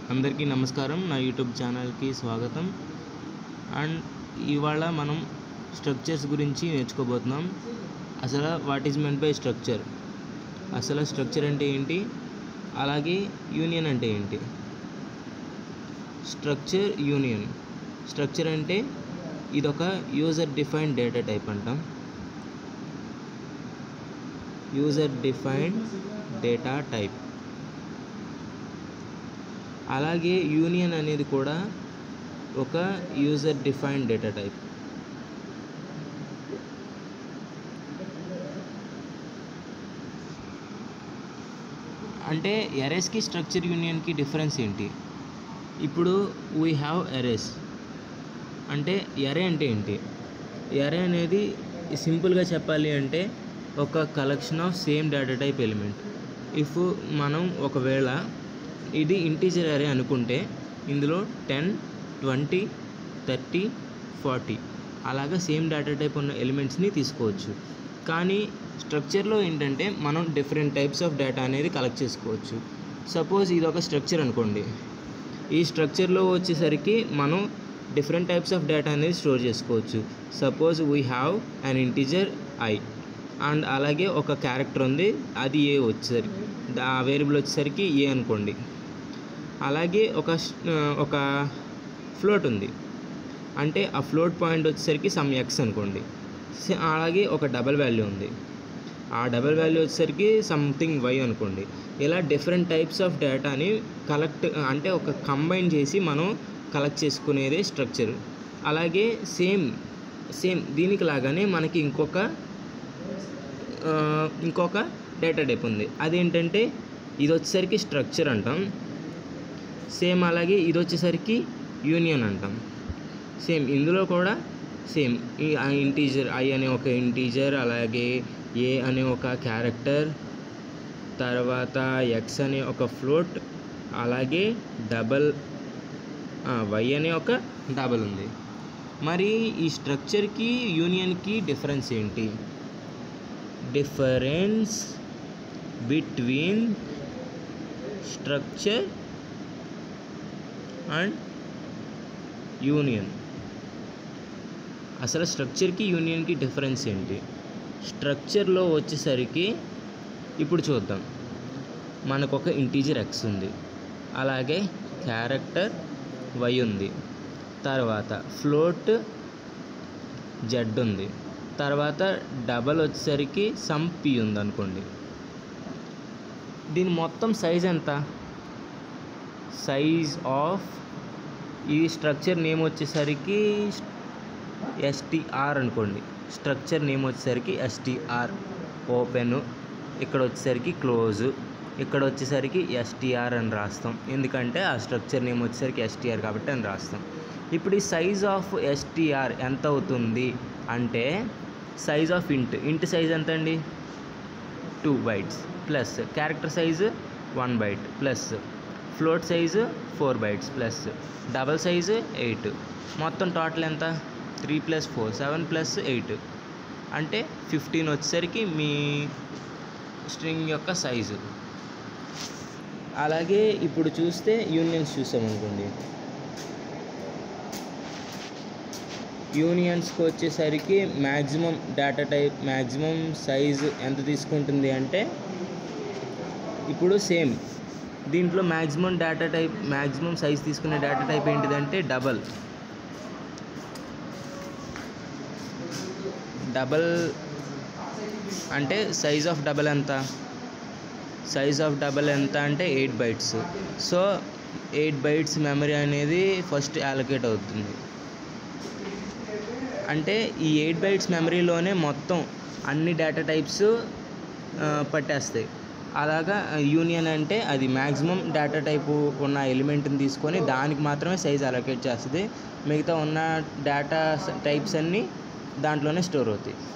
అందరికీ నమస్కారం నా యూట్యూబ్ ఛానల్కి స్వాగతం అండ్ ఇవాళ మనం స్ట్రక్చర్స్ గురించి నేర్చుకోబోతున్నాం అసలు what is meant by structure అసలు స్ట్రక్చర్ అంటే ఏంటి అలాగే యూనియన్ అంటే ఏంటి స్ట్రక్చర్ యూనియన్ స్ట్రక్చర్ అంటే ఇదొక యూజర్ డిఫైన్డ్ డేటా టైప్ అంటాం యూజర్ డిఫైన్డ్ డేటా టైప్ అలాగే యూనియన్ అనేది కూడా ఒక యూజర్ డిఫైన్డ్ డేటా టైప్ అంటే ఎరేస్కి స్ట్రక్చర్ యూనియన్కి డిఫరెన్స్ ఏంటి ఇప్పుడు వీ హ్యావ్ ఎరేస్ అంటే ఎరే అంటే ఏంటి ఎరే అనేది సింపుల్గా చెప్పాలి అంటే ఒక collection of same data type element if మనం ఒకవేళ ఇది ఇంటీజర్ అరే అనుకుంటే ఇందులో టెన్ ట్వంటీ థర్టీ ఫార్టీ అలాగా సేమ్ డేటా టైప్ ఉన్న ఎలిమెంట్స్ని తీసుకోవచ్చు కానీ స్ట్రక్చర్లో ఏంటంటే మనం డిఫరెంట్ టైప్స్ ఆఫ్ డేటా అనేది కలెక్ట్ చేసుకోవచ్చు సపోజ్ ఇది ఒక స్ట్రక్చర్ అనుకోండి ఈ స్ట్రక్చర్లో వచ్చేసరికి మనం డిఫరెంట్ టైప్స్ ఆఫ్ డేటా అనేది స్టోర్ చేసుకోవచ్చు suppose we have an integer i and అలాగే ఒక క్యారెక్టర్ ఉంది అది ఏ వచ్చేసరికి ఆ వేరియబుల్ వచ్చేసరికి ఏ అనుకోండి అలాగే ఒక ఒక ఫ్లోట్ ఉంది అంటే ఆ ఫ్లోట్ పాయింట్ వచ్చేసరికి సమ్ ఎక్స్ అనుకోండి అలాగే ఒక డబల్ వాల్యూ ఉంది ఆ డబల్ వాల్యూ వచ్చేసరికి సంథింగ్ వై అనుకోండి ఇలా డిఫరెంట్ టైప్స్ ఆఫ్ డేటాని కలెక్ట్ అంటే ఒక కంబైన్ చేసి మనం కలెక్ట్ చేసుకునేదే స్ట్రక్చర్ అలాగే సేమ్ సేమ్ దీనికి లాగానే మనకి ఇంకొక ఇంకొక డేటా టైప్ ఉంది అదేంటంటే ఇది వచ్చేసరికి స్ట్రక్చర్ అంటాం సేమ్ అలాగే ఇది వచ్చేసరికి యూనియన్ అంటాం సేమ్ ఇందులో కూడా సేమ్ ఈ ఇంటీజర్ ఐ అనే ఒక ఇంటీజర్ అలాగే ఏ అనే ఒక క్యారెక్టర్ తర్వాత ఎక్స్ అనే ఒక ఫ్లోట్ అలాగే డబల్ వై అనే ఒక డబల్ ఉంది మరి ఈ స్ట్రక్చర్కి యూనియన్కి డిఫరెన్స్ ఏంటి difference between structure and union అసలు స్ట్రక్చర్కి యూనియన్కి డిఫరెన్స్ ఏంటి స్ట్రక్చర్లో వచ్చేసరికి ఇప్పుడు చూద్దాం మనకు ఒక ఇంటీజర్ ఎక్స్ ఉంది అలాగే క్యారెక్టర్ వై ఉంది తర్వాత ఫ్లోట్ జెడ్ ఉంది తర్వాత డబల్ వచ్చేసరికి సమ్ పి ఉంది అనుకోండి దీని మొత్తం సైజ్ ఎంత సైజ్ ఆఫ్ ఈ స్ట్రక్చర్ నేమ్ వచ్చేసరికి ఎస్టీఆర్ అనుకోండి స్ట్రక్చర్ నేమ్ వచ్చేసరికి ఎస్టీఆర్ ఓపెన్ ఇక్కడ వచ్చేసరికి క్లోజ్ ఇక్కడ వచ్చేసరికి ఎస్టీఆర్ అని రాస్తాం ఎందుకంటే ఆ స్ట్రక్చర్ నేమ్ వచ్చేసరికి ఎస్టీఆర్ కాబట్టి అని రాస్తాం ఇప్పుడు ఈ సైజ్ ఆఫ్ ఎస్టీఆర్ ఎంత అవుతుంది అంటే సైజ్ ఆఫ్ ఇంట్ ఇంట్ సైజ్ ఎంత అండి two bytes plus character size one byte plus float size four bytes plus double size eight మొత్తం టోటల్ ఎంత three plus four seven plus eight అంటే ఫిఫ్టీన్ వచ్చేసరికి మీ స్ట్రింగ్ యొక్క సైజు అలాగే ఇప్పుడు చూస్తే యూనియన్స్ చూసామనుకోండి యూనియన్స్కి వచ్చేసరికి maximum data type maximum size ఎంత తీసుకుంటుంది అంటే ఇప్పుడు సేమ్ దీంట్లో maximum data type maximum size తీసుకునే డేటా టైప్ ఏంటిదంటే డబల్ డబల్ అంటే సైజ్ ఆఫ్ డబల్ ఎంత సైజ్ ఆఫ్ డబల్ ఎంత అంటే eight bytes so eight bytes memory అనేది ఫస్ట్ అలొకేట్ అవుతుంది అంటే ఈ ఎయిట్ బైట్స్ మెమరీలోనే మొత్తం అన్ని డేటా టైప్స్ పట్టేస్తాయి అలాగా యూనియన్ అంటే అది మ్యాక్సిమం డేటా టైపు ఉన్న ఎలిమెంట్ని తీసుకొని దానికి మాత్రమే సైజ్ అలొకేట్ చేస్తుంది మిగతా ఉన్న డేటా టైప్స్ అన్నీ దాంట్లోనే స్టోర్ అవుతాయి